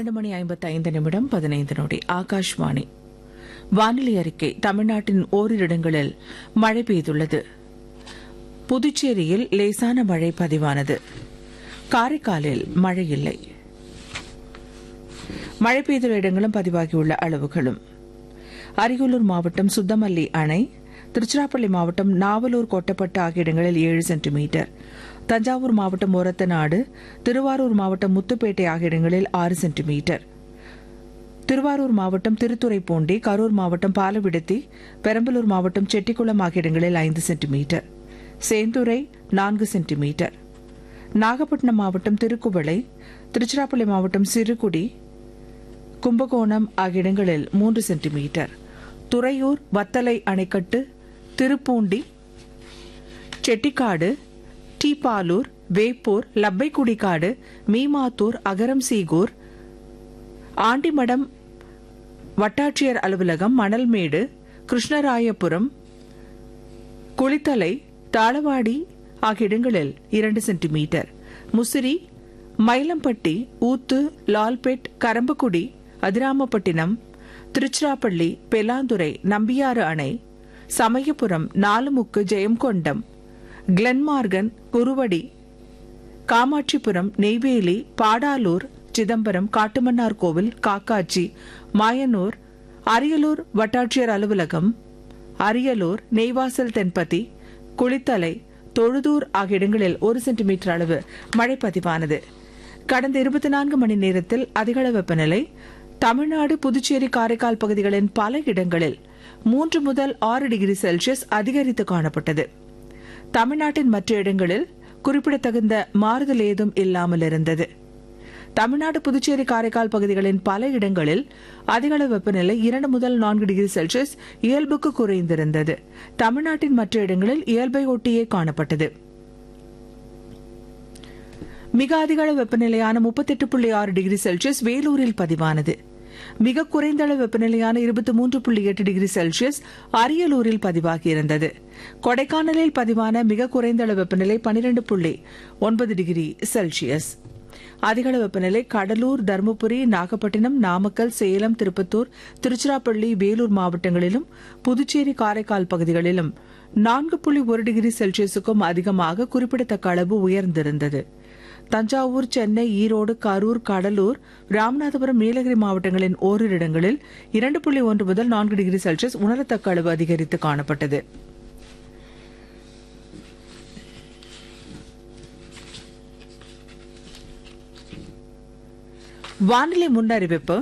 பன்னெண்டு மணி ஐம்பத்தி ஐந்து நிமிடம் பதினைந்து நொடி ஆகாஷ்வாணி வானிலை அறிக்கை தமிழ்நாட்டின் ஓரிரு இடங்களில் மழை பெய்துள்ளது புதுச்சேரியில் லேசான மழை பதிவானது காரைக்காலில் மழை இல்லை மழை பெய்துள்ள இடங்களும் பதிவாகியுள்ள அளவுகளும் அரியலூர் மாவட்டம் சுத்தமல்லி அணை திருச்சிராப்பள்ளி மாவட்டம் நாவலூர் கொட்டப்பட்டு ஆகிய இடங்களில் ஏழு சென்டிமீட்டர் தஞ்சாவூர் மாவட்டம் ஒரத்தநாடு திருவாரூர் மாவட்டம் முத்துப்பேட்டை ஆகிய இடங்களில் ஆறு சென்டிமீட்டர் திருவாரூர் மாவட்டம் திருத்துறைப்பூண்டி கரூர் மாவட்டம் பாலவிடத்தி பெரம்பலூர் மாவட்டம் செட்டிக்குளம் ஆகிய இடங்களில் ஐந்து சென்டிமீட்டர் சேந்துரை நான்கு சென்டிமீட்டர் நாகப்பட்டினம் மாவட்டம் திருக்குவளை திருச்சிராப்பள்ளி மாவட்டம் சிறுகுடி கும்பகோணம் ஆகிய இடங்களில் மூன்று சென்டிமீட்டர் துறையூர் வத்தலை அணைக்கட்டு திருப்பூண்டி செட்டிக்காடு டீபாலூர் வேப்பூர் லப்பைக்குடிக்காடு மீமாத்தூர் அகரம் சீகூர் ஆண்டிமடம் வட்டாட்சியர் அலுவலகம் மணல்மேடு கிருஷ்ணராயபுரம் குளித்தலை தாளவாடி ஆகிய இடங்களில் இரண்டு சென்டிமீட்டர் முசிறி மயிலம்பட்டி ஊத்து லால்பேட் கரம்பக்குடி அதிராமப்பட்டினம் திருச்சிராப்பள்ளி பெலாந்துறை நம்பியாறு அணை சமயபுரம் நாலுமுக்கு ஜெயம்கொண்டம் கிளன்மார்கன் குருவடி காமாட்சிபுரம் நெய்வேலி பாடாலூர் சிதம்பரம் காட்டுமன்னார் கோவில் காக்காட்சி மாயனூர் அரியலூர் வட்டாட்சியர் அலுவலகம் அரியலூர் நெய்வாசல் தென்பதி குளித்தலை தொழுதூர் ஆகிய இடங்களில் ஒரு சென்டிமீட்டர் அளவு மழை பதிவானது கடந்த இருபத்தி நான்கு மணி நேரத்தில் அதிகள வெப்பநிலை தமிழ்நாடு புதுச்சேரி காரைக்கால் பகுதிகளின் பல இடங்களில் மூன்று முதல் ஆறு டிகிரி செல்சியஸ் அதிகரித்து காணப்பட்டது தமிழ்நாட்டின் மற்ற இடங்களில் குறிப்பிடத்தகுந்த மாறுதல் ஏதும் இல்லாமல் இருந்தது தமிழ்நாடு புதுச்சேரி காரைக்கால் பகுதிகளின் பல இடங்களில் அதிகளவு வெப்பநிலை இரண்டு முதல் நான்கு டிகிரி செல்சியஸ் இயல்புக்கு குறைந்திருந்தது தமிழ்நாட்டின் மற்ற இடங்களில் இயல்பை ஒட்டியே காணப்பட்டது மிக அதிகளவு வெப்பநிலையான முப்பத்தெட்டு புள்ளி ஆறு டிகிரி செல்சியஸ் வேலூரில் பதிவானது மிக குறைந்த அளவு வெப்பநிலையான இருபத்தி மூன்று புள்ளி எட்டு டிகிரி செல்சியஸ் அரியலூரில் பதிவாகியிருந்தது கொடைக்கானலில் பதிவான மிக குறைந்த அளவு வெப்பநிலை பனிரெண்டு புள்ளி ஒன்பது டிகிரி செல்சியஸ் அதிகளவு வெப்பநிலை கடலூர் தருமபுரி நாகப்பட்டினம் நாமக்கல் சேலம் திருப்பத்தூர் திருச்சிராப்பள்ளி வேலூர் மாவட்டங்களிலும் புதுச்சேரி காரைக்கால் பகுதிகளிலும் நான்கு புள்ளி ஒரு டிகிரி செல்சியஸுக்கும் அதிகமாக குறிப்பிடத்தக்க அளவு உயர்ந்திருந்தது தஞ்சாவூர் சென்னை ஈரோடு கரூர் கடலூர் ராமநாதபுரம் நீலகிரி மாவட்டங்களின் ஓரிரு இடங்களில் இரண்டு புள்ளி ஒன்று முதல் நான்கு டிகிரி செல்சியஸ் உணரத்தக்க அளவு அதிகரித்து காணப்பட்டது வானிலை முன்னறிவிப்பு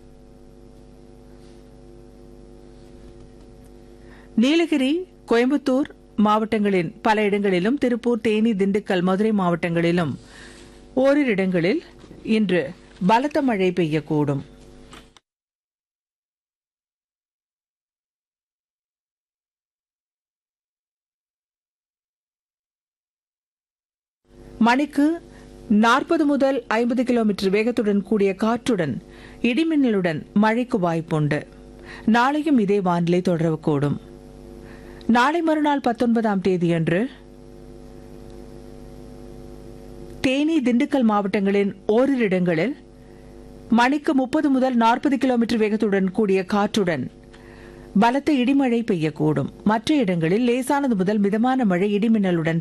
நீலகிரி கோயம்புத்தூர் மாவட்டங்களின் பல இடங்களிலும் திருப்பூர் தேனி திண்டுக்கல் மதுரை மாவட்டங்களிலும் ஓரிரு இடங்களில் இன்று பலத்த மழை பெய்யக்கூடும் மணிக்கு நாற்பது முதல் ஐம்பது கிலோமீட்டர் வேகத்துடன் கூடிய காற்றுடன் இடிமின்னலுடன் மழைக்கு வாய்ப்புண்டு நாளையும் இதே வானிலை தொடரக்கூடும் நாளை மறுநாள் பத்தொன்பதாம் தேதியன்று தேனி திண்டுக்கல் மாவட்டங்களின் ஓரிரு இடங்களில் மணிக்கு முப்பது முதல் நாற்பது கிலோமீட்டர் வேகத்துடன் கூடிய காற்றுடன் பலத்த இடிமழை பெய்யக்கூடும் மற்ற இடங்களில் லேசானது முதல் மிதமான மழை இடிமின்னலுடன்